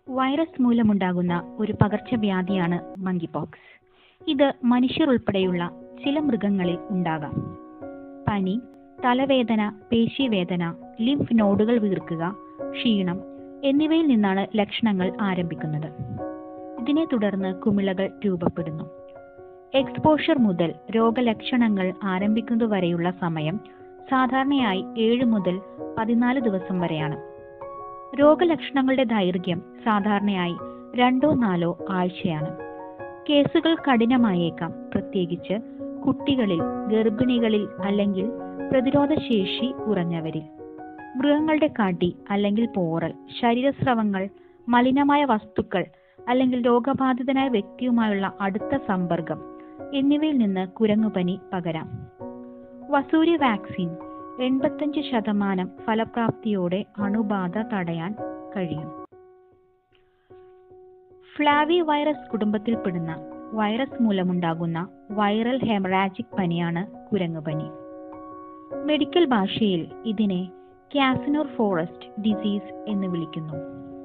virus മൂലമുണ്ടാകുന്ന ഒരു പകർച്ചവ്യാധിയാണ് monkeypox ഇത് മനുഷ്യർ ഉൾപ്പെടെയുള്ള ചില മൃഗങ്ങളിൽ ഉണ്ടാകാം പനി തലവേദന പേശീവേദന ലിംഫ് നോഡുകൾ വീർക്കുക ക്ഷീണം എന്നിവയിൽ നിന്നാണ് ലക്ഷണങ്ങൾ ആരംഭിക്കുന്നത് ഇതിനെ തുടർന്ന് കുമിളകൾ രൂപപ്പെടുന്നു എക്സ്പോഷർ മുതൽ രോഗലക്ഷണങ്ങൾ ആരംഭിക്കുന്നതുവരെയുള്ള സമയം സാധാരണയായി ഏഴ് മുതൽ പതിനാല് ദിവസം വരെയാണ് രോഗലക്ഷണങ്ങളുടെ ദൈർഘ്യം സാധാരണയായി രണ്ടോ നാലോ ആഴ്ചയാണ് കേസുകൾ കഠിനമായേക്കാം പ്രത്യേകിച്ച് കുട്ടികളിൽ ഗർഭിണികളിൽ അല്ലെങ്കിൽ പ്രതിരോധശേഷി കുറഞ്ഞവരിൽ മൃഗങ്ങളുടെ കടി അല്ലെങ്കിൽ പോറൽ ശരീരസ്രവങ്ങൾ മലിനമായ വസ്തുക്കൾ അല്ലെങ്കിൽ രോഗബാധിതനായ വ്യക്തിയുമായുള്ള അടുത്ത സമ്പർക്കം എന്നിവയിൽ നിന്ന് കുരങ്ങുപനി പകരാം വസൂരി വാക്സിൻ എൺപത്തഞ്ച് ശതമാനം ഫലപ്രാപ്തിയോടെ അണുബാധ തടയാൻ കഴിയും ഫ്ലാവി വൈറസ് കുടുംബത്തിൽപ്പെടുന്ന വൈറസ് മൂലമുണ്ടാകുന്ന വൈറൽ ഹെമറാജിക് പനിയാണ് കുരങ്ങുപനി മെഡിക്കൽ ഭാഷയിൽ ഇതിനെ കാസിനോർ ഫോറസ്റ്റ് ഡിസീസ് എന്ന് വിളിക്കുന്നു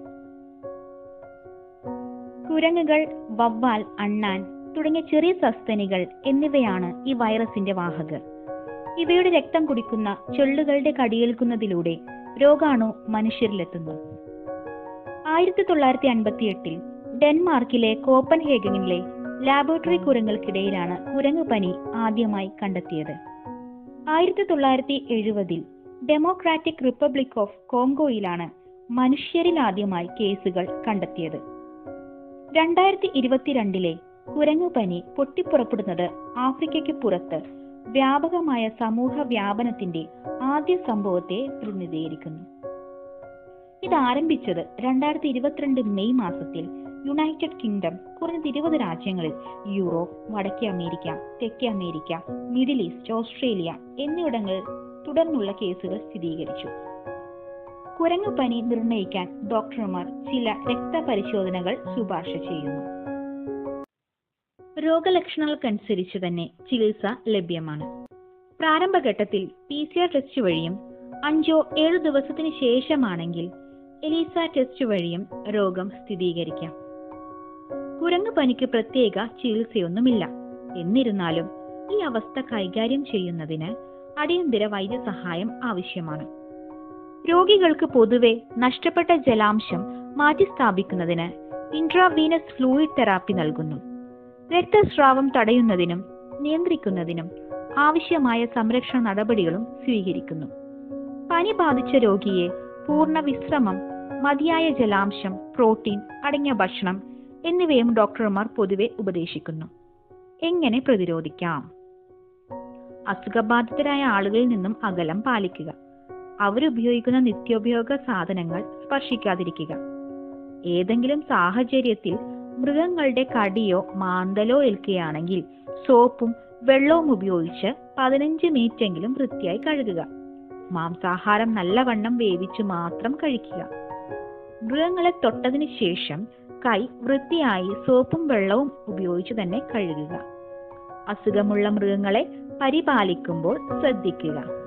കുരങ്ങുകൾ വവ്വാൽ അണ്ണാൻ തുടങ്ങിയ ചെറിയ സസ്തനികൾ എന്നിവയാണ് ഈ വൈറസിന്റെ വാഹകർ ഇവയുടെ രക്തം കുടിക്കുന്ന ചെള്ളുകളുടെ കടിയേൽക്കുന്നതിലൂടെ രോഗാണു മനുഷ്യരിലെത്തുന്നു ആയിരത്തി തൊള്ളായിരത്തി അൻപത്തി എട്ടിൽ ഡെൻമാർക്കിലെ കോപ്പൻഹേഗനിലെ ലാബോറട്ടറി കുരങ്ങൾക്കിടയിലാണ് കുരങ്ങുപനി ആദ്യമായി കണ്ടെത്തിയത് ആയിരത്തി തൊള്ളായിരത്തി എഴുപതിൽ ഡെമോക്രാറ്റിക് റിപ്പബ്ലിക് ഓഫ് കോങ്കോയിലാണ് മനുഷ്യരിൽ ആദ്യമായി കേസുകൾ കണ്ടെത്തിയത് രണ്ടായിരത്തി ഇരുപത്തിരണ്ടിലെ കുരങ്ങുപനി പൊട്ടിപ്പുറപ്പെടുന്നത് ആഫ്രിക്കയ്ക്ക് പുറത്ത് വ്യാപകമായ സമൂഹ വ്യാപനത്തിന്റെ ആദ്യ സംഭവത്തെ പ്രതിനിധീകരിക്കുന്നു ഇത് ആരംഭിച്ചത് രണ്ടായിരത്തി ഇരുപത്തിരണ്ട് മെയ് മാസത്തിൽ യുണൈറ്റഡ് കിങ്ഡം കുറഞ്ഞത് ഇരുപത് രാജ്യങ്ങളിൽ യൂറോപ്പ് വടക്കേ അമേരിക്ക തെക്കേ അമേരിക്ക മിഡിൽ ഈസ്റ്റ് ഓസ്ട്രേലിയ എന്നിവിടങ്ങളിൽ തുടർന്നുള്ള കേസുകൾ സ്ഥിരീകരിച്ചു കുരങ്ങുപനി നിർണ്ണയിക്കാൻ ഡോക്ടർമാർ ചില രക്തപരിശോധനകൾ ശുപാർശ ചെയ്യുന്നു രോഗലക്ഷണങ്ങൾക്കനുസരിച്ച് തന്നെ ചികിത്സ ലഭ്യമാണ് പ്രാരംഭഘട്ടത്തിൽ പി സി ആർ ടെസ്റ്റ് വഴിയും അഞ്ചോ ഏഴു ദിവസത്തിന് ശേഷമാണെങ്കിൽ എലീസ ടെസ്റ്റ് വഴിയും രോഗം സ്ഥിരീകരിക്കാം കുരങ്ങു പനിക്ക് പ്രത്യേക ചികിത്സയൊന്നുമില്ല എന്നിരുന്നാലും ഈ അവസ്ഥ കൈകാര്യം ചെയ്യുന്നതിന് അടിയന്തര വൈദ്യസഹായം ആവശ്യമാണ് രോഗികൾക്ക് പൊതുവെ നഷ്ടപ്പെട്ട ജലാംശം മാറ്റിസ്ഥാപിക്കുന്നതിന് ഇൻട്രാവീനസ് ഫ്ലൂയിഡ് തെറാപ്പി നൽകുന്നു രക്തസ്രാവം തടയുന്നതിനും നിയന്ത്രിക്കുന്നതിനും ആവശ്യമായ സംരക്ഷണ നടപടികളും സ്വീകരിക്കുന്നു പനി ബാധിച്ച രോഗിയെ പൂർണ്ണ വിശ്രമം മതിയായ ജലാംശം പ്രോട്ടീൻ അടങ്ങിയ ഭക്ഷണം എന്നിവയും ഡോക്ടർമാർ പൊതുവെ ഉപദേശിക്കുന്നു എങ്ങനെ പ്രതിരോധിക്കാം അസുഖബാധിതരായ ആളുകളിൽ നിന്നും അകലം പാലിക്കുക അവരുപയോഗിക്കുന്ന നിത്യോപയോഗ സാധനങ്ങൾ സ്പർശിക്കാതിരിക്കുക ഏതെങ്കിലും സാഹചര്യത്തിൽ മൃഗങ്ങളുടെ കടിയോ മാന്തലോ ഏൽക്കുകയാണെങ്കിൽ സോപ്പും വെള്ളവും ഉപയോഗിച്ച് പതിനഞ്ച് മിനിറ്റെങ്കിലും വൃത്തിയായി കഴുകുക മാംസാഹാരം നല്ലവണ്ണം വേവിച്ചു മാത്രം കഴിക്കുക മൃഗങ്ങളെ തൊട്ടതിന് ശേഷം കൈ വൃത്തിയായി സോപ്പും വെള്ളവും ഉപയോഗിച്ച് തന്നെ കഴുകുക അസുഖമുള്ള മൃഗങ്ങളെ പരിപാലിക്കുമ്പോൾ ശ്രദ്ധിക്കുക